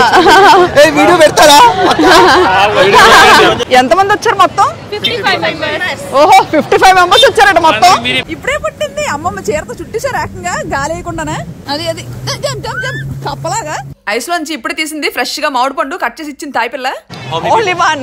ఏ video పెడతారా ఎంతమంది వచ్చారు మొత్తం ఓహో ఫిఫ్టీ ఫైవ్ మెంబర్స్ వచ్చారట మొత్తం ఇప్పుడే పుట్టింది అమ్మమ్మ చీరతో చుట్టేసారు ఏకంగా గాలి వేయకుండానే అది అది జం జం జం కప్పలాగా ఐస్ లోంచి ఇప్పుడే తీసింది ఫ్రెష్ గా మామిడి పండు కట్ చేసి ఇచ్చింది తాయి పిల్ల ఓన్లీ వన్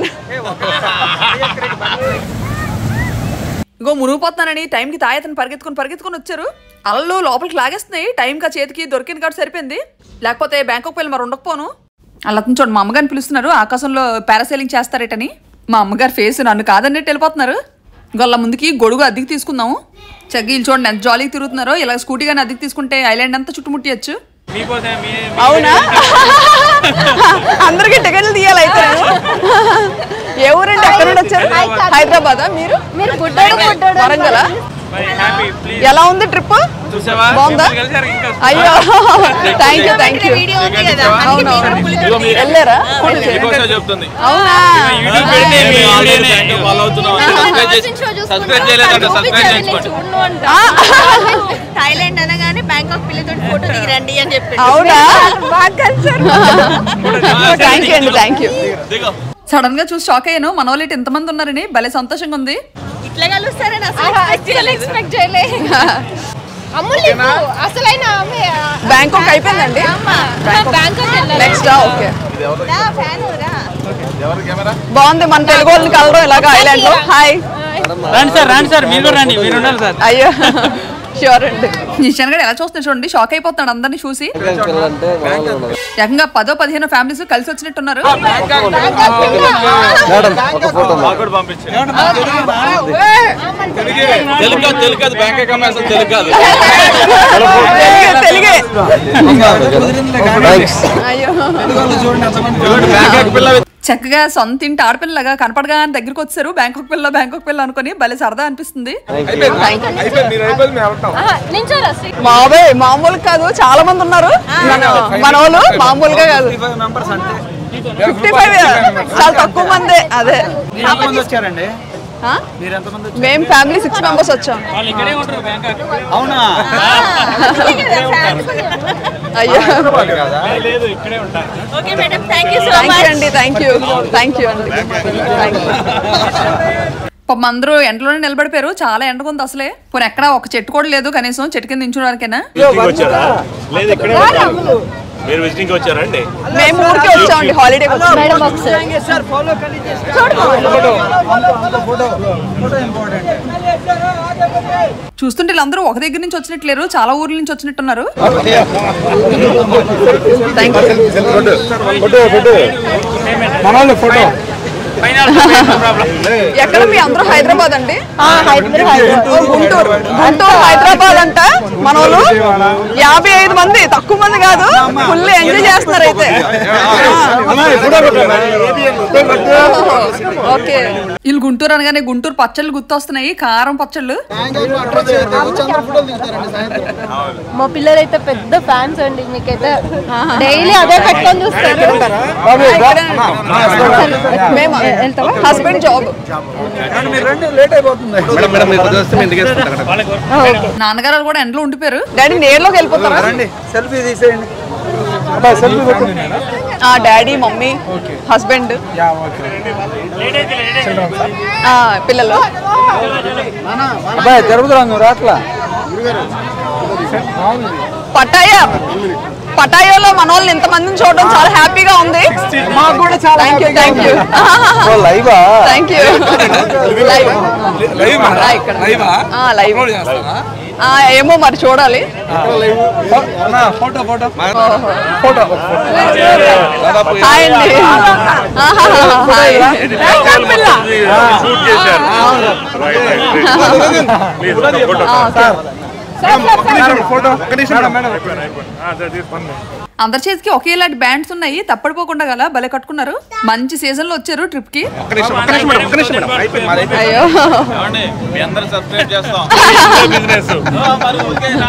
ఇంకో మునిగిపోతున్నానని టైంకి తాయి అతను పరిగెత్తుకుని పరిగెత్తుకుని వచ్చారు అలలు లోపలికి లాగేస్తున్నాయి టైంకి ఆ చేతికి దొరికింది కాబట్టి సరిపోయింది లేకపోతే బ్యాంకాక్ వెళ్ళి మరి ఉండకపోను అలా అతను చూడండి మా అమ్మగారిని పిలుస్తున్నారు ఆకాశంలో పారాసైలింగ్ చేస్తారేటని మా అమ్మగారి ఫేస్ నన్ను కాదన్నట్టు వెళ్ళిపోతున్నారు గొల్ల ముందుకి గొడుగు అద్దెకి తీసుకుందాము చగ్గీలు చూడండి ఎంత జాలీకి తిరుగుతున్నారో ఇలా స్కూటీ కానీ అద్దెకి తీసుకుంటే ఐలాండ్ అంతా చుట్టుముట్టియచ్చు అవునా అందరికి టికెట్లు తీయాలి అయితే ఏ ఊరండి ఎక్కడ నుండి వచ్చారు హైదరాబాద్ మీరు మీరు బుడ్డోడు బుడ్డోడు వరంగల్ ఎలా ఉంది ట్రిప్ బాగుందా అయ్యో thank you thank you video ఉంది కదా అవును వెళ్ళారా చెప్తుంది అవునా యూట్యూబ్ పెడితే మీ వీడియోనే ఫాలో అవుతున్నాం సబ్స్క్రైబ్ చేయలేదంట సబ్స్క్రైబ్ చేసుకోండి థాయిలాండ్ అనగానే బ్యాంకాక్ పిల్లతో ఫోటో దిగిరండి అని చెప్పి అవునా థ్యాంక్ యూ అండి థ్యాంక్ యూ దిగో సడన్ గా చూసి షాక్ అయ్యాను మన వాళ్ళు ఇటు ఎంతమంది ఉన్నారని భలే సంతోషంగా ఉంది ఇట్లా కలుస్తారని అసలు ఎక్స్పెక్ట్ చేయలే అమ్ములు అసలైన ఆమె బ్యాంకాక్ అయిపోయిందండి బ్యాంకాక్ నెక్స్ట్ ఓకే ఫ్యాన్ రా బాగుంది మన తెలుగు వాళ్ళని కలవడం ఇలాగా ఐలాండ్ లో హాయ్ రండి సార్ రండి సార్ మీరు కూడా రండి మీరు ఉండాలి సార్ అయ్యో ష్యూర్ అండి నిశాన్ గడు ఎలా చూస్తున్నా చూడండి షాక్ అయిపోతున్నాడు అందరిని చూసి ఏకంగా పదో పదిహేను ఫ్యామిలీస్ కలిసి వచ్చినట్టున్నారు మేడం ఒక ఫోటో మాకు కూడా పంపించండి తెలుగు కాదు తెలుగు కాదు బ్యాంక్ అకౌంట్ అసలు తెలుగు కాదు తెలుగే, తెలుగే థ్యాంక్స్ అయ్యో చూడండి బ్యాంక్ పిల్ల చక్కగా సొంత ఇంటి ఆడపిల్లగా కనపడగా దగ్గరికి వచ్చారు బ్యాంకాక్ పిల్ల బ్యాంకాక్ పిల్ల అనుకుని భలే సరదా అనిపిస్తుంది నించోరా శ్రీ మావే మామూలు కాదు చాలా మంది ఉన్నారు మన వాళ్ళు మామూలుగా కాదు ఫిఫ్టీ ఫైవ్ చాలా తక్కువ మందే అదే ఎంతమంది వచ్చారండి ఆ? మీరు ఎంతమంది వచ్చారు మేము ఫ్యామిలీ సిక్స్ మెంబర్స్ వచ్చాం వాళ్ళు ఇక్కడే ఉంటారు బ్యాంకాక్ అవునా అయ్యో లేదు ఇక్కడే ఉంటారు okay madam thank you so thank you much అండి థ్యాంక్ యూ థ్యాంక్ యూ అండి థ్యాంక్ యూ పాపం అందరూ ఎండలోనే నిలబడిపోయారు చాలా ఎండగా ఉంది అసలే పోనీ ఎక్కడ ఒక చెట్టు కూడా లేదు కనీసం చెట్టు కింద దించడానికైనా వచ్చారా లేదు ఇక్కడే ఉంటారు. మీరు విజిటింగ్ వచ్చారండి మేము ఊరికే వచ్చామండి హాలిడే మేడం ఒకసారి చూస్తుంటే వీళ్ళందరూ ఒక దగ్గర నుంచి వచ్చినట్లేరు చాలా ఊర్ల నుంచి వచ్చినట్టున్నారు థ్యాంక్ యూ ఫోటో ఎక్కడ మీ అందరూ హైదరాబాద్ అండి ఓ, గుంటూరు గుంటూరు హైదరాబాద్ అంట మన వాళ్ళు యాభై ఐదు మంది తక్కువ మంది కాదు ఫుల్ ఎంజాయ్ చేస్తున్నారు అయితే ఓకే వీళ్ళు గుంటూరు అనగానే గుంటూరు పచ్చళ్ళు గుర్తొస్తున్నాయి కారం పచ్చళ్ళు మా పిల్లలైతే పెద్ద ఫ్యాన్స్ అండి మీకైతే డైలీ అదే పెట్టుకొని చూస్తారు మేము హస్బెండ్ జాబ్ మేడం మేడం మీరు కొద్దిగా వస్తే మేము ఇంటికి వేసుకుంటాం నాన్నగారు వాళ్ళు కూడా ఎండలో ఉండిపోయారు డాడీ నేర్లోకి వెళ్ళిపోతారా సెల్ఫీ తీసేయండి ఆ డాడీ మమ్మీ హస్బెండ్ ఆ, పిల్లలు అబ్బాయి జరుగుతురా నువ్వు రాట్లా పటాయా పటాయాలో మన వాళ్ళని ఇంతమందిని చూడడం చాలా హ్యాపీగా ఉంది మాకు కూడా చాలా థ్యాంక్ యూ థ్యాంక్ యూ లైవా thank you live live live ఏమో మరి చూడాలి ఫోటో ఫోటో ఓహో. ఫోటో హాయ్ అండి ఆహాహా, హాయ్ షూట్ చేశారు ఫోటో ఒక్క నిమిషం మేడం అందరి చేతికి ఒకేలాంటి బ్యాండ్స్ ఉన్నాయి తప్పడిపోకుండా గల భలే కట్టుకున్నారు మంచి సీజన్ లో వచ్చారు ట్రిప్ కి ఒక్క నిమిషం ఒక్క నిమిషం మేడం ఒక్క నిమిషం మేడం అయిపోయింది మాది అయిపోయింది అయ్యో ఏమండి మీ అందరూ సబ్స్క్రైబ్ చేస్తాం బిజినెస్ మరి ఊరికేనా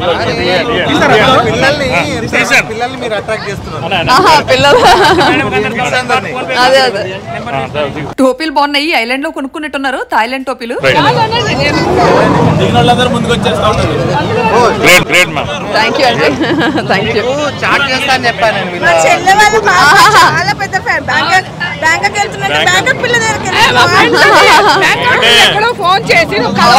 పిల్లల్ని మీరు అట్రాక్ట్ చేస్తున్నారు ఆహా పిల్లలు అదే అదే టోపీలు బాగున్నాయి ఐలాండ్ లో కొనుక్కున్నట్టున్నారు థాయిలాండ్ టోపీలు దిగిన వాళ్ళందరూ ముందుకు వచ్చేస్తా ఉన్నారు great great ma'am thank you అండి థ్యాంక్ యూ స్టార్ట్ చేస్తా అని చెప్పాను నేను మా చెల్లె వాళ్ళ పాప చాలా పెద్ద ఫ్యాన్ బ్యాంకాక్ బ్యాంకాక్ వెళ్తున్నట్టు బ్యాంకాక్ పిల్ల దగ్గరికి వెళ్ళి ఎక్కడో ఫోన్ చేసి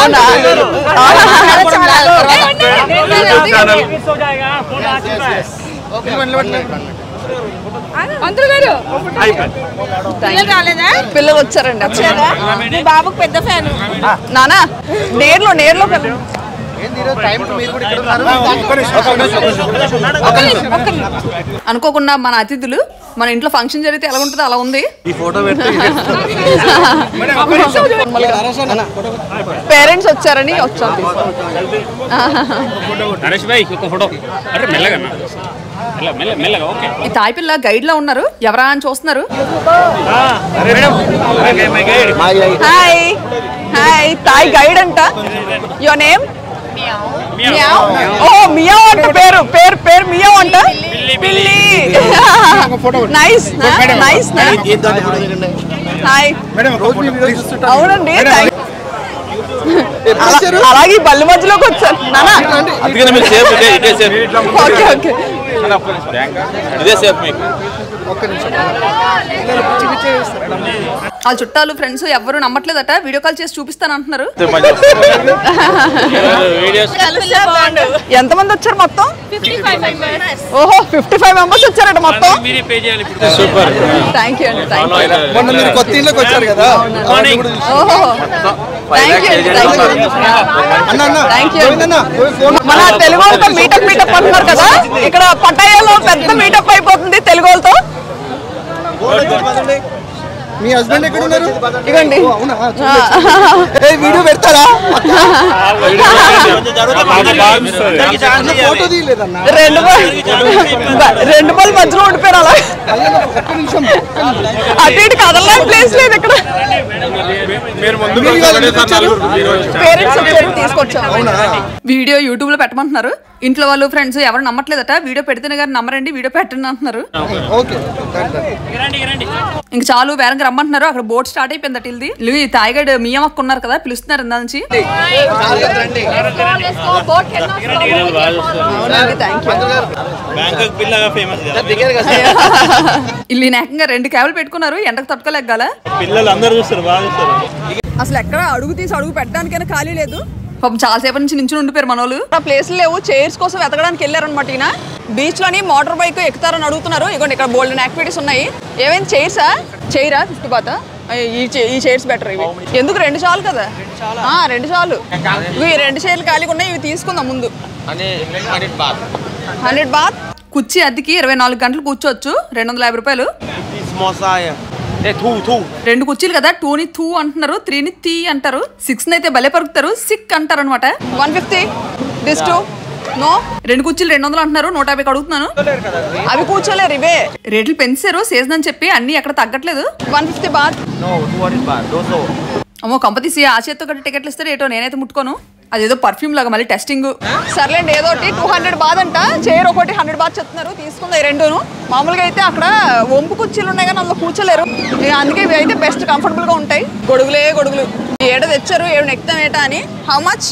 మంత్రులు గారు పిల్లలు రాలేదా పిల్లలు వచ్చారండి వచ్చారా మీ బాబుకు పెద్ద ఫ్యాన్ నానా నేర్లో నేర్లో పిల్లలు టైం మీరు కూడా ఇక్కడ ఉన్నారు అనుకోకుండా మన అతిథులు మన ఇంట్లో ఫంక్షన్ జరిగితే ఎలా ఉంటుందో అలా ఉంది ఈ ఫోటో పెడితే పేరెంట్స్ వచ్చారని వచ్చాం నరేష్ భాయ్ ఒక ఫోటో అరే మెల్లగా అన్న. మెల్ల మెల్ల మెల్లగా ఓకే ఈ తాయి పిల్ల గైడ్ లో ఉన్నారు ఎవరా అని చూస్తున్నారు హాయ్ హాయ్ తాయ్ గైడ్ అంట యువర్ నేమ్ ఓ మియా అంట పేరు పేరు పేరు మియా అంట పిల్లి నైస్ నైస్ హాయ్ అవునండి thank- అలా- అలాగే ఈ బల్లి మధ్యలోకి వచ్చారు నానా అందుకని మీరు సేఫ్ ఇదే ఇదే సేఫ్ ఓకే ఓకే ఇదే సేఫ్ మీకు వాళ్ళ చుట్టాలు ఫ్రెండ్స్ ఎవరు నమ్మట్లేదట వీడియో కాల్ చేసి చూపిస్తాను అంటున్నారు వీడియోస్ ఎంతమంది వచ్చారు మొత్తం ఓహో ఫిఫ్టీ ఫైవ్ మెంబర్స్ వచ్చారట మొత్తం మీరే పే చేయాలి ఇప్పుడు సూపర్ థ్యాంక్ యూ అండి థ్యాంక్ యూ మొన్న మీరు కొత్త ఇంట్లోకి వచ్చారు కదా ఓహో థ్యాంక్ యూ థ్యాంక్ యూ అన్న అన్న థ్యాంక్ యూ గోవిందన్న, ఫోన్ మన తెలుగు వాళ్ళతో మీటప్ మీటప్ అంటున్నారు కదా ఇక్కడ పటాయాలో పెద్ద మీటప్ అయిపోతుంది తెలుగు వాళ్ళతో మీ హస్బెండ్ ఎక్కడ ఉన్నారు ఇవ్వండి ఓ, అవునా చూడొచ్చు. ఏ వీడియో పెడతారా అన్న ఫోటో తీయలేదన్న రెండు బాల్ రెండు బాల్ మధ్యలో ఉండిపోయారు అలా ఒక్క నిమిషం అటు ఇటు కదలడానికి ప్లేస్ లేదు ఇక్కడ మీరు ముందు మీరు ఇవాళ ఎందుకు వచ్చారు? పేరెంట్స్ వచ్చారు తీసుకొచ్చాం వీడియో యూట్యూబ్ లో పెట్టమంటున్నారు ఇంట్లో వాళ్ళు ఫ్రెండ్స్ ఎవరు నమ్మట్లేదట వీడియో పెడితేనే గారు నమ్మరండి వీడియో పెట్టండి అంటున్నారు ఓకే డన్, డన్. ఇంక చాలు వేరంగా రమ్మంటున్నారు అక్కడ బోట్ స్టార్ట్ అయిపోయింది అటు ఇది ఇల్లు ఈ తాయిగడ్ మియం అక్క ఉన్నారు కదా పిలుస్తున్నారు ఇందా నుంచి అవునండి థ్యాంక్ యూ బ్యాంకాక్ పిల్లగా ఫేమస్ కదా ఇల్లు ఈయన ఏకంగా రెండు క్యాబులు పెట్టుకున్నారు ఎండకు తట్టుకోలేగల పిల్లలు అందరూ చూస్తారు బాగా చూస్తారు అసలు ఎక్కడ అడుగు తీసి అడుగు పెట్టడానికైనా ఖాళీ లేదు పాపం చాలా సేపటి నుంచి నించుని ఉండిపోయారు మనోళ్ళు ఆ ప్లేస్ లేవు చైర్స్ కోసం వెతకడానికి వెళ్ళారనమాట ఈయన బీచ్ లోని మోటార్ బైక్ ఎక్కుతారని అడుగుతున్నారు ఇగోండి ఇక్కడ బోల్డెన్ యాక్టివిటీస్ ఉన్నాయి ఏమైంది చైర్సా చైరా ఫిఫ్టీ బాత ఈ చై- ఈ చైర్స్ బెటర్ ఇవి ఎందుకు రెండు చాలు కదా ఆ, రెండు చాలు ఇవి రెండు చైర్లు ఖాళీగా ఉన్నాయి ఇవి తీసుకుందాం ముందు హండ్రెడ్ బాత్ కుర్చీ అద్దెకి ఇరవై నాలుగు గంటలు కూర్చోవచ్చు రెండు వందల యాభై రూపాయలు రెండు కుర్చీలు కదా టూ ని టూ అంటున్నారు త్రీ ని త్రీ అంటారు సిక్స్ అయితే భలే పరుకుతారు సిక్ అంటారు అనమాట one fifty this two no రెండు కుర్చీలు రెండు వందలు అంటున్నారు నూట యాభైకి అడుగుతున్నాను అవి కూర్చోలేరు ఇవే రేట్లు పెంచారు సీజన్ అని చెప్పి అన్ని ఎక్కడ తగ్గట్లేదు వన్ ఫిఫ్టీ బాత్ అమ్మో కంపతీసి ఆ చేత్తో గట్టి టికెట్లు ఇస్తారు ఏటో నేనైతే ముట్టుకోను అదేదో పర్ఫ్యూమ్ లాగా మళ్ళీ టెస్టింగ్ సర్లేండి ఏదో ఒకటి టూ హండ్రెడ్ బాత్ అంట చైర్ ఒకటి హండ్రెడ్ బాత్ చెప్తున్నారు తీసుకుందా ఈ రెండును మామూలుగా అయితే అక్కడ వంపు కుర్చీలు ఉన్నాయి కానీ అందులో కూర్చోలేరు ఇక అందుకే ఇవి అయితే బెస్ట్ కంఫర్టబుల్ గా ఉంటాయి గొడుగులే గొడుగులు ఏడ తెచ్చారు ఏడు నెక్తాం ఏటా అని హౌ మచ్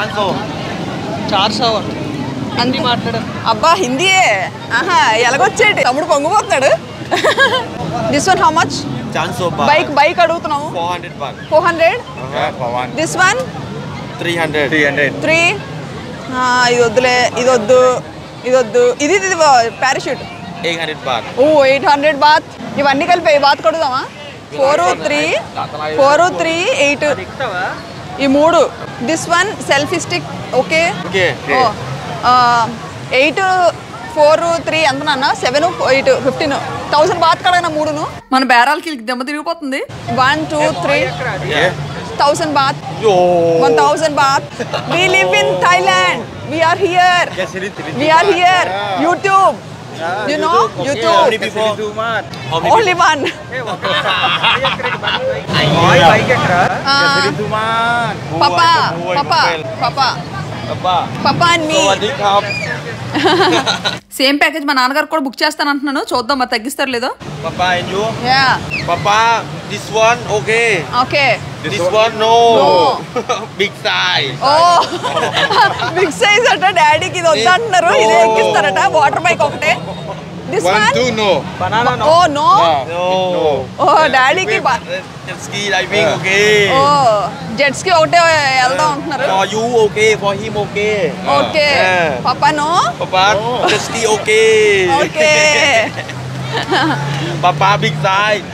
అంది మాట్లాడు అబ్బా హిందీయే ఆహా ఎలాగొచ్చేటి తమ్ముడు పొంగిపోతున్నాడు this one how much bike bike అడుగుతున్నాము four hundred this one three ఇది వద్దులే ఇది వద్దు ఇది వద్దు ఇది ఇది parachute oh eight hundred baht ఇవన్నీ కలిపి ఏ బాత్ కొడుదామా four three four three eight ఈ మూడు this one selfie stick okay eight four three ఎంత నాన్న seven eight fifteen thousand baht కడగన మూడును మన బేరాలకి దెబ్బ తిరిగిపోతుంది one two three thousand baht one thousand bath we live in Thailand we are here we are here YouTube you know YouTube only one పాపా పాపా పాపా పాపా అండ్ మీ సేమ్ ప్యాకేజ్ మా నాన్నగారు కూడా బుక్ చేస్తాను అంటున్నాను చూద్దాం మరి తగ్గిస్తారు లేదో yeah This one okay. Okay This one no. Big size. Oh big size అంట డాడీకి ఇది వద్దంటున్నారు ఇదే ఎక్కిస్తారట వాటర్ బైక్ ఒకటే this One one two no. Oh no No. Oh డాడీకి బ- Jet ski diving okay. ఓ జెట్స్ కి ఒకటే వెళ్దాం అంటున్నారు For you okay. For him okay. Okay Yeah. పాపా no Papa jet ski okay. Okay Papa big size.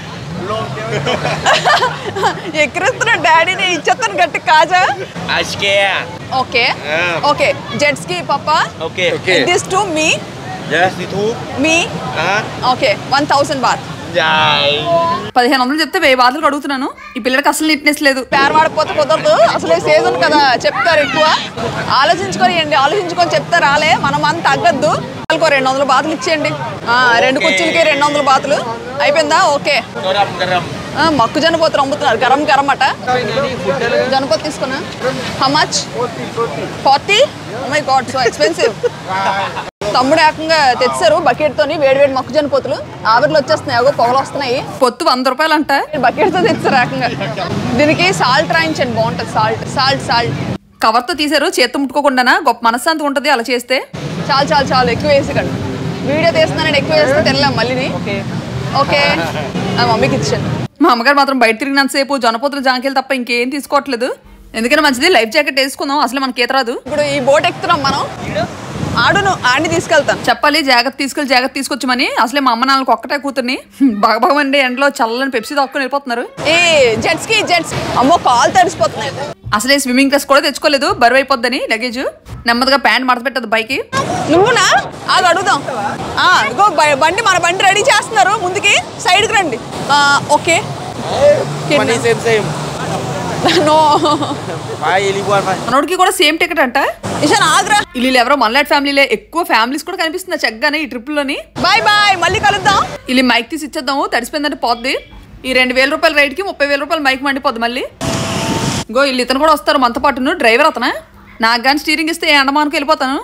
ఎక్కిరిస్తున్న డాడీని ఇచ్చేస్తాను గట్టి కాజా I scared. Okay Yeah. Okay jet ski పాపా Okay. Okay. This to me Yes, itu. మీ Ah. Okay one thousand baht Jai. పదిహేను వందలు చెప్తే వెయ్యి బాధలు అడుగుతున్నాను ఈ పిల్లడికి అసలు నీట్నెస్ లేదు పేరు వాడకపోతే కుదరదు అసలే సీజన్ కదా చెప్తారు ఎక్కువ ఆలోచించుకొని ఇవ్వండి ఆలోచించుకొని చెప్తే రాలే మనం అంత తగ్గద్దు వాళ్ళకో రెండు వందల బాతులు ఇచ్చేయండి ఆ, రెండు కుర్చీలకి రెండు వందల బాతులు అయిపోయిందా ఓకే Garam garam. ఆ, మొక్కు జనపోతులు అమ్ముతున్నారు గరం గరం అట జనపోతు తీసుకున్నా how much forty my god so expensive తమ్ముడు ఏకంగా తెచ్చారు బకెట్ తోని వేడి వేడి మొక్క జనపోతులు ఆవిర్లు వచ్చేస్తున్నాయి అగో పొగలు వస్తున్నాయి పొత్తు వంద రూపాయలు అంట బకెట్ తో తెచ్చారు ఏకంగా దీనికి సాల్ట్ రాయించండి బాగుంటుంది సాల్ట్ సాల్ట్ సాల్ట్ కవర్ తో తీసారు చేత్తో ముట్టుకోకుండానా గొప్ప మనశ్శాంతి ఉంటుంది అలా చేస్తే చాలు చాలు చాలు ఎక్కువ వేసి కండి వీడియో తీస్తున్నాను ఎక్కువ వేస్తే తినలేం మళ్ళీ ఓకే ఆ మమ్మీకి ఇచ్చాను మా అమ్మగారు మాత్రం బయట తిరిగినంతసేపు జొన్నపోతులు జాంకేలు తప్ప ఇంకేం తీసుకోవట్లేదు ఎందుకంటే మంచిది లైఫ్ జాకెట్ వేసుకుందాం అసలు మనకి ఈత రాదు ఇప్పుడు ఈ బోట్ ఎక్కుతున్నాం మనం ఆడును ఆడిని తీసుకెళ్తాను చెప్పాలి జాగ్రత్త తీసుకెళ్ళి జాగ్రత్త తీసుకొచ్చామని అసలే మా అమ్మ నాన్నకి ఒక్కటే కూతుర్ని బగబగమండి ఎండలో చల్లని పెప్సీ తక్కువ వెళ్ళిపోతున్నారు ఏ జెట్స్ కి జెట్స్ అమ్మో కాల్ తడిసిపోతున్నాయి అసలే స్విమ్మింగ్ డ్రెస్ కూడా తెచ్చుకోలేదు బరువు అయిపోద్దని లగేజ్ నెమ్మదిగా ప్యాంట్ మడత పెట్టదు పైకి నువ్వునా ఆగు అడుగుదాం ఆ, ఇగో బ- బండి మన బండి రెడీ చేస్తున్నారు ముందుకి సైడ్కి రండి ఆ, okay Money same same. No Bye everyone. Bye. మనోడికి కూడా సేమ్ టికెట్ అంట ఇషాన్ ఆగ్రా వీళ్ళు ఎవరో మల్లాట్ ఫ్యామిలీలే ఎక్కువ ఫ్యామిలీస్ కూడా కనిపిస్తుంది చక్కగానే ఈ ట్రిప్ లోని బాయ్ బాయ్ మళ్ళీ కలుద్దాం వీళ్ళు మైక్ తీసి ఇచ్చేద్దాము తడిసిపోయిందంటే పోద్ది ఈ రెండు వేల రూపాయల రైడ్ కి ముప్పై వేల రూపాయలు మైక్ మండిపోద్ది మళ్ళీ గో వీళ్ళు ఇతను కూడా వస్తారు మనతో పాటును డ్రైవర్ అతనా నాకు కానీ స్టీరింగ్ ఇస్తే అండమానికి వెళ్ళిపోతాను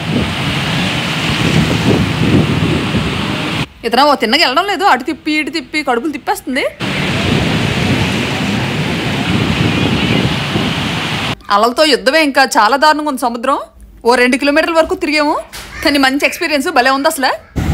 ఇతను ఓ తిన్నగా వెళ్ళడం లేదు అటు తిప్పి ఇటు తిప్పి కడుపులు తిప్పేస్తుంది అలలతో యుద్ధమే ఇంకా చాలా దారుణంగా ఉంది సముద్రం ఓ రెండు కిలోమీటర్ల వరకు తిరిగాము కానీ మంచి ఎక్స్పీరియన్స్ భలే ఉంది అసలు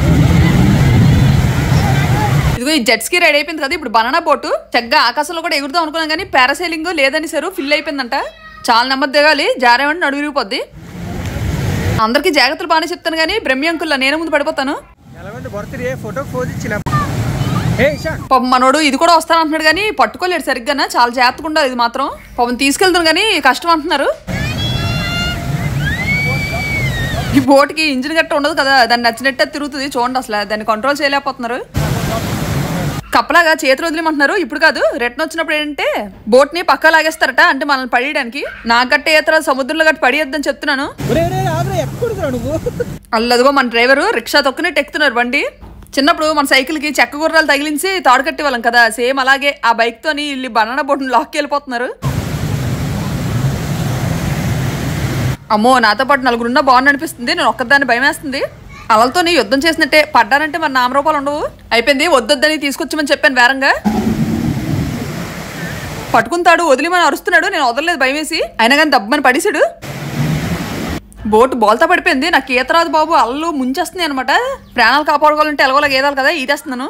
ఇదిగో ఈ జెట్స్కి రెడీ అయిపోయింది కదా ఇప్పుడు బనానా బోటు చక్కగా ఆకాశంలో కూడా ఎగురుదాం అనుకున్నాం కానీ పారాసైలింగ్ లేదని సారు ఫిల్ అయిపోయిందంట చాలా నెమ్మది దిగాలి జారేమంటే నడువు విరిగిపోద్ది అందరికీ జాగ్రత్తలు బాగానే చెప్తాను కానీ బ్రహ్మ్యంకుల్లో నేను ముందు పడిపోతాను ಬರ್ತೀರಿ ಫೋಟೋ ಫೋನ್ ಇಚ್ಚಿಲ್ಲ ಏ ಇಶಾನ್ పాపం మనోడు ఇది కూడా వస్తానంటున్నాడు కానీ పట్టుకోలేడు సరిగ్గా చాలా జాగ్రత్తగా ఉండాలి ఇది మాత్రం పాపం తీసుకెళ్తాను కానీ కష్టం అంటున్నారు ఈ బోట్కి ఇంజిన్ గట్ట ఉండదు కదా దాన్ని నచ్చినట్టే తిరుగుతుంది చూడండి అసలు దాన్ని కంట్రోల్ చేయలేకపోతున్నారు కప్పలాగా చేతులు వదిలేమంటున్నారు ఇప్పుడు కాదు రిటర్న్ వచ్చినప్పుడు ఏంటంటే బోట్ ని పక్క లాగేస్తారట అంటే మనల్ని పడేయడానికి నాకు గట్ట ఈతర సముద్రంలో గట్టి పడేయద్దని చెప్తున్నాను ఒరే ఒరే ఆగ్రా ఎక్కడ నువ్వు అల్లదిగో మన డ్రైవరు రిక్షా తొక్కునట్టు ఎక్కుతున్నారు బండి చిన్నప్పుడు మన సైకిల్కి చెక్క గుర్రాలు తగిలించి తాడు కట్టే వాళ్ళం కదా సేమ్ అలాగే ఆ బైక్ తోని వీళ్ళు బనానా బోట్ని లాక్కి వెళ్ళిపోతున్నారు అమ్మో నాతో పాటు నలుగురున్నా బాగుంది అనిపిస్తుంది నేను ఒక్కదాన్ని భయం వేస్తుంది అలలతో యుద్ధం చేసినట్టే పడ్డానంటే మరి నామరూపాలు ఉండవు అయిపోయింది వద్దొద్దని తీసుకొచ్చామని చెప్పాను వేరంగా పట్టుకుంటాడు వదిలిమని అరుస్తున్నాడు నేను వదలలేదు భయం వేసి అయినా కానీ దబ్బని పడేసాడు బోట్ బోల్తా పడిపోయింది నాకు ఈత రాదు బాబు అల్లు ముంచేస్తుంది అనమాట ప్రాణాలు కాపాడుకోవాలంటే ఎలాగోలాగా ఈదాలి కదా ఈదేస్తున్నాను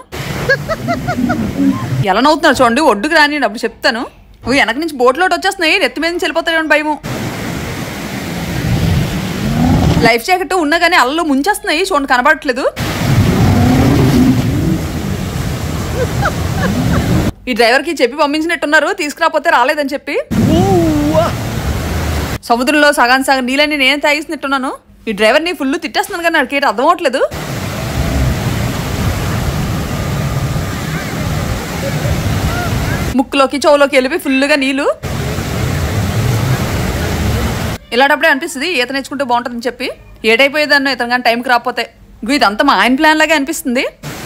ఎలా నవ్వుతున్నారు చూడండి ఒడ్డుకు రాని అప్పుడు చెప్తాను ఓ వెనక నుంచి బోట్లోకి వచ్చేస్తున్నాయి నెత్తి మీద నుంచి వెళ్ళిపోతాయని భయము లైఫ్ జాకెట్ ఉన్నా కానీ అల్లు ముంచేస్తున్నాయి చూడండి కనబడట్లేదు ఈ డ్రైవర్కి చెప్పి పంపించినట్టున్నారు తీసుకురాపోతే రాలేదని చెప్పి సముద్రంలో సగాన్ సగం నీళ్ళని నేను తాగిస్తున్నట్టున్నాను ఈ డ్రైవర్ని ఫుల్ తిట్టేస్తున్నాను కానీ నాకు ఏంటి అర్థం అవట్లేదు ముక్కులోకి చెవులోకి వెళ్ళిపోయి ఫుల్గా నీళ్ళు ఇలాంటప్పుడే అనిపిస్తుంది ఈత నేర్చుకుంటే బాగుంటుందని చెప్పి ఏటైపోయేదాన్ని ఇతను కానీ టైంకి రాకపోతే ఇగో ఇదంతా మా ఆయన ప్లాన్ లాగే అనిపిస్తుంది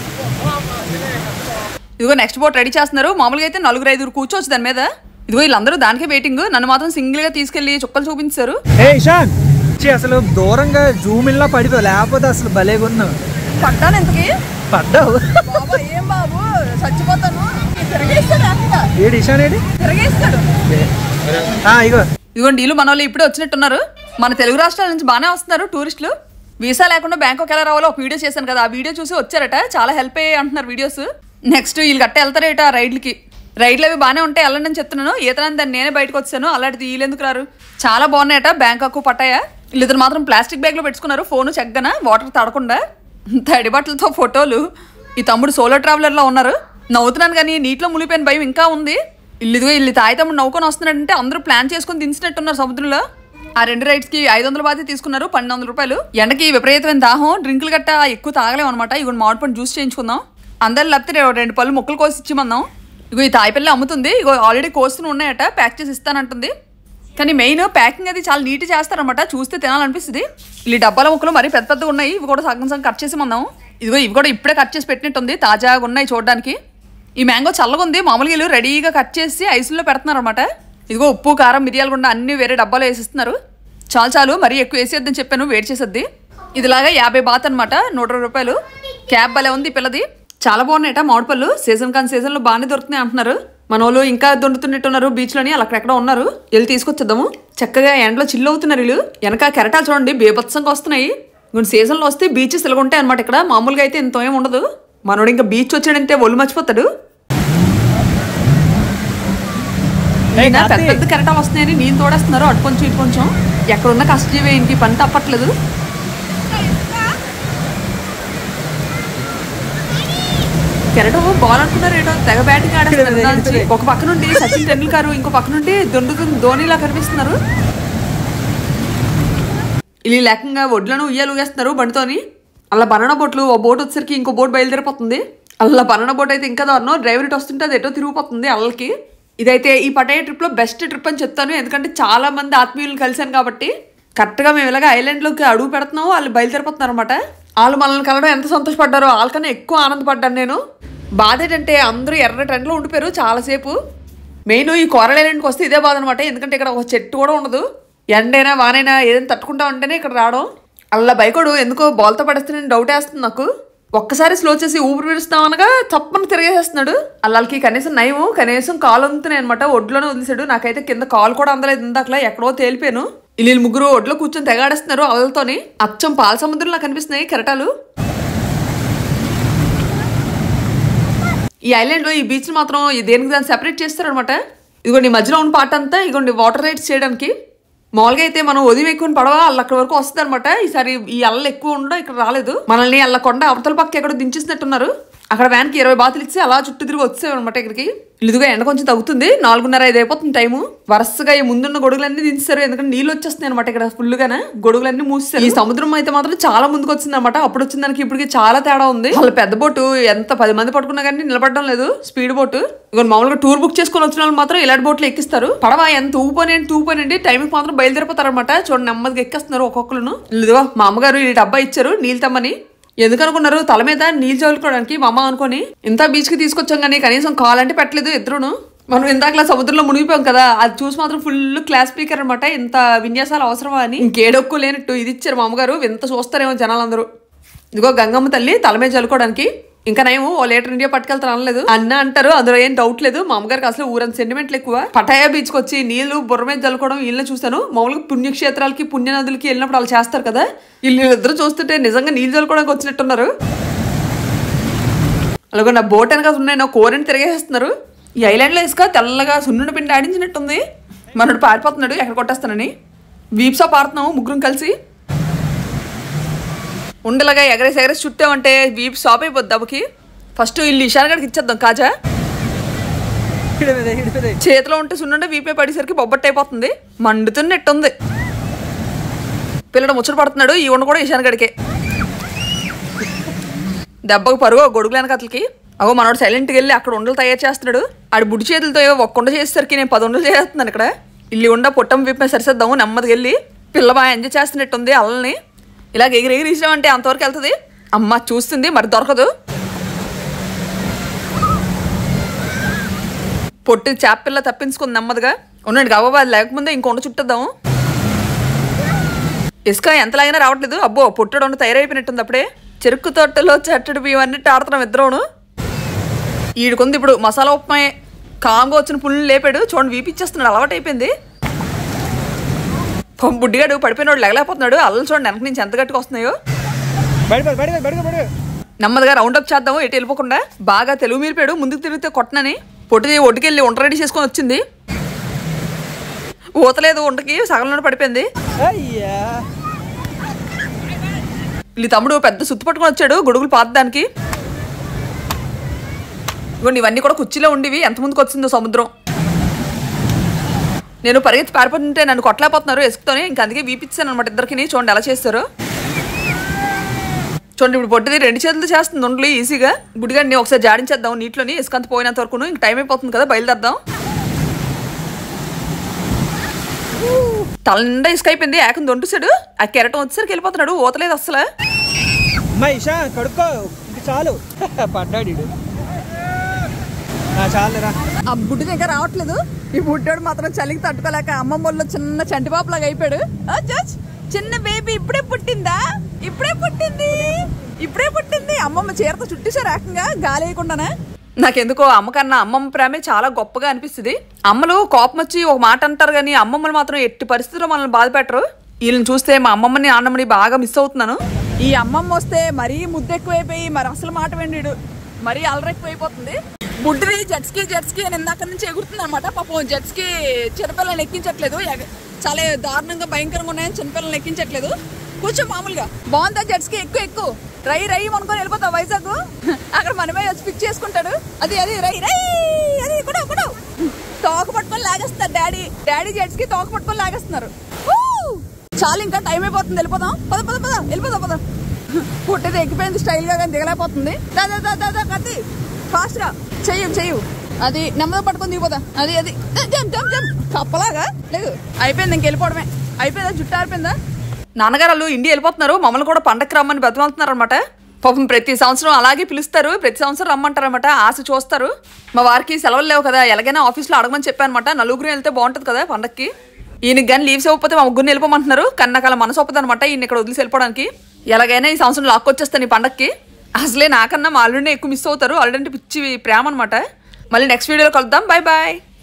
ఇదిగో నెక్స్ట్ బోట్ రెడీ చేస్తున్నారు మామూలుగా అయితే నలుగురు ఐదుగురు కూర్చోవచ్చు దాని మీద ఇదిగో వీళ్ళందరూ దానికే వెయిటింగ్ నన్ను మాత్రం సింగిల్ గా తీసుకెళ్లి చుక్కలు చూపించారు ఏ ఇషాన్ ఛీ, అసలు దూరంగా జూమ్ ఇల్లా పడిపోయి లేకపోతే అసలు భలేగున్నావు పడ్డాను ఎంతకి పడ్డావు బాబా ఏం బాబు చచ్చిపోతాను తిరిగేస్తాడు ఏడు ఇషాన్ ఏడి తిరగేస్తాడు ఆ, ఇగో ఇదిగోండి వీళ్ళు మన వాళ్ళు ఇప్పుడే వచ్చినట్టున్నారు మన తెలుగు రాష్ట్రాల నుంచి బాగానే వస్తున్నారు టూరిస్టులు వీసా లేకుండా బ్యాంకాక్ ఎలా రావాలో ఒక వీడియో చేశాను కదా ఆ వీడియో చూసి వచ్చారట చాలా హెల్ప్ అయ్యాయి అంటున్నారు వీడియోస్ నెక్స్ట్ వీళ్ళు గట్ట వెళ్తారేట ఆ రైడ్లకి రైడ్లు అవి బాగానే ఉంటాయి వెళ్ళండి అని చెప్తున్నాను ఈతనని దాన్ని నేనే బయటకు వచ్చాను అలాంటిది వీళ్ళు ఎందుకు రారు చాలా బాగున్నాయట బ్యాంకాక్ పట్టాయా వీళ్ళిద్దరు మాత్రం ప్లాస్టిక్ బ్యాగ్లో పెట్టుకున్నారు ఫోన్ చెగ్గన వాటర్ తడకుండా తడి బట్టలతో ఫోటోలు ఈ తమ్ముడు సోలో ట్రావెలర్లో ఉన్నారు నవ్వుతున్నాను కానీ నీటిలో మునిగిపోయిన భయం ఇంకా ఉంది ఇల్లు ఇదిగో ఇల్లు తాయి తమ్ముడు నవ్వుకొని వస్తున్నాడంటే అందరూ ప్లాన్ చేసుకొని దించినట్టున్నారు సముద్రంలో ఆ రెండు రైడ్స్ కి ఐదు వందల బాధ తీసుకున్నారు పన్నెండు వందల రూపాయలు ఎండకి విపరీతమైన దాహం డ్రింకులు గట్ట ఎక్కువ తాగలేము అనమాట ఇగో మామిడి పండు జ్యూస్ చేయించుకుందాం అందరు లేకపోతే రెండు పళ్ళు ముక్కలు కోసి ఇచ్చిమందాం ఇగో ఈ తాయి పిల్ల అమ్ముతుంది ఇగో ఆల్రెడీ కోస్తూనే ఉన్నాయట ప్యాక్ చేసి ఇస్తానంటుంది కానీ మెయిన్ ప్యాకింగ్ అది చాలా నీట్ చేస్తారనమాట చూస్తే తినాలనిపిస్తుంది ఈ డబ్బాల ముక్కలు మరీ పెద్ద పెద్దగా ఉన్నాయి ఇవి కూడా సగం సగం కట్ చేసి మందాం ఇదిగో ఇవి కూడా ఇప్పుడే కట్ చేసి పెట్టినట్టుంది తాజాగా ఉన్నాయి చూడడానికి ఈ మ్యాంగో చల్లగా ఉంది మామూలుగా వీళ్ళు రెడీగా కట్ చేసి ఐసుల్లో పెడుతున్నారు అనమాట ఇదిగో ఉప్పు కారం మిరియాలు గుండా అన్ని వేరే డబ్బాలో వేసిస్తున్నారు చాలు చాలు మరీ ఎక్కువ వేసేద్దని చెప్పాను వేడి చేసేద్ది ఇదిలాగా యాభై బాత్ అనమాట నూట ఇరవై రూపాయలు క్యాబ్ భలే ఉంది ఈ పిల్లది చాలా బాగున్నాయట మామిడి పళ్ళు సీజన్ కానీ సీజన్లో బాగానే దొరుకుతున్నాయి అంటున్నారు మన వాళ్ళు ఇంకా దొరుకుతున్నట్టున్నారు బీచ్లోని అలా అక్కడెక్కడ ఉన్నారు వెళ్ళి తీసుకొచ్చేద్దాము చక్కగా ఎండలో చిల్లు అవుతున్నారు వీళ్ళు వెనక కెరటాలు చూడండి బేభత్సంగా వస్తున్నాయి కొన్ని సీజన్లో వస్తే బీచెస్ ఇలా ఉంటాయి అనమాట ఇక్కడ మామూలుగా అయితే ఇంత ఏం ఉండదు మనోడు ఇంకా బీచ్ వచ్చాడంటే ఒళ్ళు మర్చిపోతాడు ఏయ్, ఈయన పెద్ద కార్తీ. పెద్ద కెరటాలు వస్తున్నాయని నీళ్ళు తోడేస్తున్నారు అటు కొంచెం ఇటు కొంచెం ఎక్కడున్న కష్టజీవి ఇంటి పని తప్పట్లేదు కెరటం బాల్ అనుకున్నారు ఏటో తెగ బ్యాటింగ్ ఆడేస్తున్నారు దానికి. ఒక పక్క నుండి సచిన్ టెండూల్కర్ ఇంకో పక్క నుండి దొండుతుంది ధోనిలా కనిపిస్తున్నారు వీళ్ళు లేకంగా ఒడ్లను ఉయ్యాలు ఊగేస్తున్నారు బండితోని అలా బనానా బోట్లు ఓ బోట్ వచ్చేసరికి ఇంకో బోట్ బయలుదేరిపోతుంది అలా బనానా బోట్ అయితే ఇంకా దారుణం డ్రైవర్ ఇటు వస్తుంటే అది ఎటో తిరిగిపోతుంది అల్లకి ఇదైతే ఈ పటాయ ట్రిప్ లో బెస్ట్ ట్రిప్ అని చెప్తాను ఎందుకంటే చాలా మంది ఆత్మీయులు కలిశాను కాబట్టి కరెక్ట్గా మేము ఇలాగ ఐలాండ్లోకి అడుగు పెడుతున్నాము వాళ్ళు బయలుదేరిపోతున్నారు అనమాట వాళ్ళు మనల్ని కలవడం ఎంత సంతోషపడ్డారో వాళ్ళకన్నా ఎక్కువ ఆనందపడ్డాను నేను బాధ ఏంటంటే అందరూ ఎర్ర ట్రెండ్లో ఉండిపోయారు చాలాసేపు మెయిన్ ఈ కోరల ఐలాండ్కి వస్తే ఇదే బాధ అనమాట ఎందుకంటే ఇక్కడ ఒక చెట్టు కూడా ఉండదు ఎండైనా వానైనా ఏదైనా తట్టుకుంటా ఉంటేనే ఇక్కడ రావడం అలా బైకోడు ఎందుకో బాల్తో పడేస్తే డౌట్ వేస్తుంది నాకు ఒక్కసారి స్లో చేసి ఊపిరి పీలుస్తాం అనగా తప్పని తిరిగేసేస్తున్నాడు అల్లకి కనీసం నయము కనీసం కాలు అందుతున్నాయి అనమాట ఒడ్లోనే వదిలేశాడు నాకైతే కింద కాలు కూడా అందలేదు ఇందాకలా ఎక్కడో తేలిపోయాను వీళ్ళు ముగ్గురు ఒడ్లో కూర్చొని తెగాడేస్తున్నారు అల్లతోని అచ్చం పాల సముద్రంలా కనిపిస్తున్నాయి కెరటాలు ఈ ఐలాండ్లో ఈ బీచ్ మాత్రం ఈ దేనికి దాన్ని సెపరేట్ చేస్తారనమాట ఇదిగోండి ఈ మధ్యలో ఉన్న పార్ట్ అంతా ఇదిగోండి వాటర్ రైడ్స్ చేయడానికి మామూలుగా అయితే మనం ఉదయం ఎక్కువ పడవ అల్ల అక్కడి వరకు వస్తుంది అనమాట ఈసారి ఈ అల్ల ఎక్కువ ఉండడం ఇక్కడ రాలేదు మనల్ని అల్ల కొండ అవతల పక్క ఎక్కడో దించేసినట్టున్నారు అక్కడ వ్యాన్కి ఇరవై బాతులు ఇచ్చి అలా చుట్టూ తిరిగి వచ్చేవి అనమాట ఇక్కడికి ఇదిగా ఎండ కొంచెం తగ్గుతుంది నాలుగున్నర ఐదు అయిపోతుంది టైము వరుసగా ఈ ముందున్న గొడుగులన్నీ దించారు ఎందుకంటే నీళ్ళు వచ్చేస్తున్నాయి అనమాట ఇక్కడ ఫుల్గానే గొడుగులన్నీ మూసారు ఈ సముద్రం అయితే మాత్రం చాలా ముందుకు వచ్చింది అనమాట అప్పుడు వచ్చిన దానికి ఇప్పటికి చాలా తేడా ఉంది వాళ్ళ పెద్ద బోటు ఎంత పది మంది పట్టుకున్నా కానీ నిలబడడం లేదు స్పీడ్ బోటు ఇక మామూలుగా టూర్ బుక్ చేసుకొని వచ్చిన వాళ్ళు మాత్రం ఇలాంటి బోట్లు ఎక్కిస్తారు పడవ ఎంత ఊపోనండి తూపోనండి టైంకి మాత్రం బయలుదేరిపోతారు అనమాట చూడండి నెమ్మదిగా ఎక్కేస్తున్నారు ఒక్కొక్కరు ఇదిగో మా అమ్మగారు ఈ డబ్బా ఇచ్చారు నీళ్ళు తమ్మని ఎందుకు అనుకున్నారు తల మీద నీళ్ళు చల్లుకోవడానికి మా అమ్మ అనుకొని ఇంత బీచ్ కి తీసుకొచ్చాం కానీ కనీసం కాలంటే పెట్టలేదు ఇద్దరును మనం ఇందాకలా సముద్రంలో మునిగిపోయాం కదా అది చూసి మాత్రం ఫుల్ క్లాస్ స్పీకర్ అనమాట ఇంత విన్యాసాలు అవసరమా అని ఇంకేడొక్కు లేనట్టు ఇది ఇచ్చారు మా అమ్మగారు ఇంత చూస్తారేమో జనాలందరూ ఇదిగో గంగమ్మ తల్లి తల మీద చల్లుకోవడానికి ఇంకా నయము ఓ లీటర్ ఇండియా పట్టుకెళ్తాను అనలేదు అన్న అంటారు అందులో ఏం డౌట్ లేదు మా అమ్మగారికి అసలు ఊరంత సెంటిమెంట్లు ఎక్కువ పటాయా బీచ్ కి వచ్చి నీళ్లు బుర్ర మీద చల్లుకోవడం వీళ్ళని చూశాను మామూలుగా పుణ్యక్షేత్రాలకి పుణ్యనదులకి వెళ్ళినప్పుడు వాళ్ళు చేస్తారు కదా వీళ్ళు వీళ్ళిద్దరూ చూస్తుంటే నిజంగా నీళ్ళు చల్లుకోవడానికి వచ్చినట్టున్నారు అలాగే నా బోట్ వెనక ఉన్నాయి నా కోరని తిరిగేస్తున్నారు ఈ ఐలాండ్లో ఇసుక తెల్లగా సున్నుండి పిండి ఆడించినట్టుంది మనోడు పారిపోతున్నాడు ఎక్కడ కొట్టేస్తానని వీప్సా పారుతున్నాము ముగ్గురం కలిసి ఉండలాగా ఎగరేసి ఎగరేసి చుట్టామంటే వీపు షాప్ అయిపోద్ది దెబ్బకి ఫస్ట్ ఇల్లు ఇషాన్ గడికి ఇచ్చేద్దాం కాజా ఈడ మీద, ఈడ మీద. చేతిలో ఉంటే సున్నుండే వీపే పడేసరికి బొబ్బట్ అయిపోతుంది మండుతున్నట్టుంది పిల్లడు ముచ్చట పడుతున్నాడు ఈ ఉండ కూడా ఇషాన్ గడికే దెబ్బకు పరుగు గొడుగులు వెనకతలకి అగో మనోడు సైలెంట్కి వెళ్ళి అక్కడ ఉండలు తయారు చేస్తున్నాడు ఆడు బుడి చేతులతో ఏవో ఒక్క ఉండ చేసేసరికి నేను పది ఉండలు చేస్తున్నాను ఇక్కడ ఇల్లు ఉండ పుట్టం విప్పే సరిసేద్దాము నెమ్మదికి వెళ్ళి పిల్ల బాగా ఎంజాయ్ చేస్తున్నట్టుంది అల్లల్ని ఇలాగ ఎగిరి ఎగిరి ఇచ్చామంటే అంతవరకు వెళ్తుంది అమ్మ చూస్తుంది మరి దొరకదు పొట్టి చేప పిల్ల తప్పించుకుంది నెమ్మదిగా ఉండండి గవ్వబా లేకముందే ఇంకొండ చుట్టద్దాము ఇసుక ఎంతలాగినా రావట్లేదు అబ్బో పొట్టడు ఉండి తయారైపోయినట్టుంది అప్పుడే చెరుకు తోటలో చట్టడి బియ్యం అన్నిటి ఆడుతున్నాం ఇద్దరును ఈడుకుంది ఇప్పుడు మసాలా ఉప్మాయే కాంగా వచ్చిన పుల్లు లేపాడు చూడండి వీపిచ్చేస్తున్నాడు అలవాటు అయిపోయింది పాపం బుడ్డిగాడు పడిపోయినాడు లేగలేకపోతున్నాడు అల్లలు చూడండి వెనక నుంచి ఎంత గట్టిగా వస్తున్నాయో బయట బయట బయట బయట నెమ్మదిగా రౌండ్ అప్ చేద్దాము ఎటు వెళ్ళిపోకుండా బాగా తెలుగు మీరిపాడు ముందుకు తిరిగితే కొట్టనని పొట్టి ఒడ్డుకెళ్ళి వంట రెడీ చేసుకొని వచ్చింది ఊతలేదు వంటకి సగంలో పడిపోయింది అయ్యా వీళ్ళ తమ్ముడు పెద్ద సుత్తు పట్టుకొని వచ్చాడు గొడుగులు పాతదానికి ఇవ్వండి ఇవన్నీ కూడా కుర్చీలో ఉండేవి ఎంత ముందుకు వచ్చిందో సముద్రం నేను పరిగెత్తి పారిపోతుంటే నన్ను కొట్టలేకపోతున్నారు ఇసుకతోనే ఇంక అందుకే వీపిచ్చాను అనమాట ఇద్దరికి చూడండి ఎలా చేస్తారు చూడండి ఇప్పుడు పొట్టిది రెండు చేతులు చేస్తుంది ఉండలు ఈజీగా బుడిగాడిని ఒకసారి జాడించేద్దాం నీటిలోని ఇసుకంత పోయినంత వరకు ఇంక టైం అయిపోతుంది కదా బయలుదేద్దాం తల నిండా ఇసుక అయిపోయింది ఏకం దొంటుసాడు ఆ కెరటం వచ్చేసరికి వెళ్ళిపోతున్నాడు ఊతలేదు అసలు అమ్మా ఇషా కడుక్కో ఇంక చాలు పడ్డాడు ఈడు. ఆ, చాలురా ఆ బుడ్డి ఇంకా రావట్లేదు ఈ బుడ్డోడు మాత్రం చలికి తట్టుకోలేక అమ్మమ్మ ఒళ్ళో చిన్న చంటిపాపలాగా అయిపోయాడు ఆ, జడ్జ్, చిన్న బేబీ ఇప్పుడే పుట్టిందా ఇప్పుడే పుట్టింది ఇప్పుడే పుట్టింది అమ్మమ్మ చీరతో చుట్టేశారు ఏకంగా గాలి వేయకుండానే నాకెందుకో అమ్మ కన్నా అమ్మమ్మ ప్రేమే చాలా గొప్పగా అనిపిస్తుంది అమ్మలు కోపం వచ్చి ఒక మాట అంటారు కానీ అమ్మమ్మలు మాత్రం ఎట్టి పరిస్థితుల్లో మనల్ని బాధ పెట్టరు వీళ్ళని చూస్తే మా అమ్మమ్మని నాన్నమ్మని బాగా మిస్ అవుతున్నాను ఈ అమ్మమ్మ వస్తే మరీ ముద్దు ఎక్కువైపోయి మరి అసలు మాట వెండిడు మరీ అలరెక్కువైపోతుంది బుడ్డిని జెట్స్కి జెట్స్కి అని ఇందాక నుంచి ఎగురుతుంది అనమాట పాపం జెట్స్కి చిన్నపిల్లల్ని ఎక్కించట్లేదు ఎగ- చాలా దారుణంగా భయంకరంగా ఉన్నాయని చిన్నపిల్లల్ని ఎక్కించట్లేదు కూర్చో మామూలుగా బాగుందా జెట్స్కి ఎక్కువ ఎక్కువ రై రై అనుకొని వెళ్ళిపోతావు వైజాగ్ అక్కడ మనమే వచ్చి పిక్ చేసుకుంటాడు అది అది రై రై అది కూడా కూడా తోక పట్టుకొని లాగేస్తారు డాడీ డాడీ జెట్స్కి తోక పట్టుకొని లాగేస్తున్నారు ఊ! చాలు ఇంకా టైం అయిపోతుంది వెళ్ళిపోదాం పద పద పద వెళ్ళిపోదాం పద పుట్టేది ఎక్కిపోయింది స్టైల్ గా కానీ దిగలేకపోతుంది దా, దా, దా, దా, దా, కత్తి ఫాస్ట్ గా చెయ్యు చెయ్యు అది నెమ్మది పట్టుకొని దిగిపోదా అది అది జంప్ జంప్ జంప్ కప్పలాగా లేదు అయిపోయింది ఇంక వెళ్ళిపోవడమే అయిపోయిందా జుట్టు ఆరిపోయిందా నాన్నగారు వాళ్ళు ఇండియా వెళ్ళిపోతున్నారు మమ్మల్ని కూడా పండక్కి రమ్మని బతిమాలుతున్నారు అనమాట పాపం ప్రతి సంవత్సరం అలాగే పిలుస్తారు ప్రతి సంవత్సరం రమ్మంటారు అనమాట ఆశ చూస్తారు మా వారికి సెలవులు లేవు కదా ఎలాగైనా ఆఫీస్లో అడగమని చెప్పాను అనమాట నలుగురు వెళ్తే బాగుంటుంది కదా పండక్కి ఈయనకి కానీ లీవ్స్ ఇవ్వకపోతే మా ముగ్గురిని వెళ్ళిపోమంటున్నారు కానీ నాకు అలా మనసు ఒప్పదు అనమాట ఈయన ఇక్కడ వదిలేసి వెళ్ళిపోవడానికి ఎలాగైనా ఈ సంవత్సరం లాక్కొచ్చేస్తాను ఈ పండక్కి అసలే నాకన్నా మా అల్లుడిని ఎక్కువ మిస్ అవుతారు అల్లుడు అంటే పిచ్చి ప్రేమ అనమాట మళ్ళీ నెక్స్ట్ వీడియోలో కలుద్దాం బాయ్ బాయ్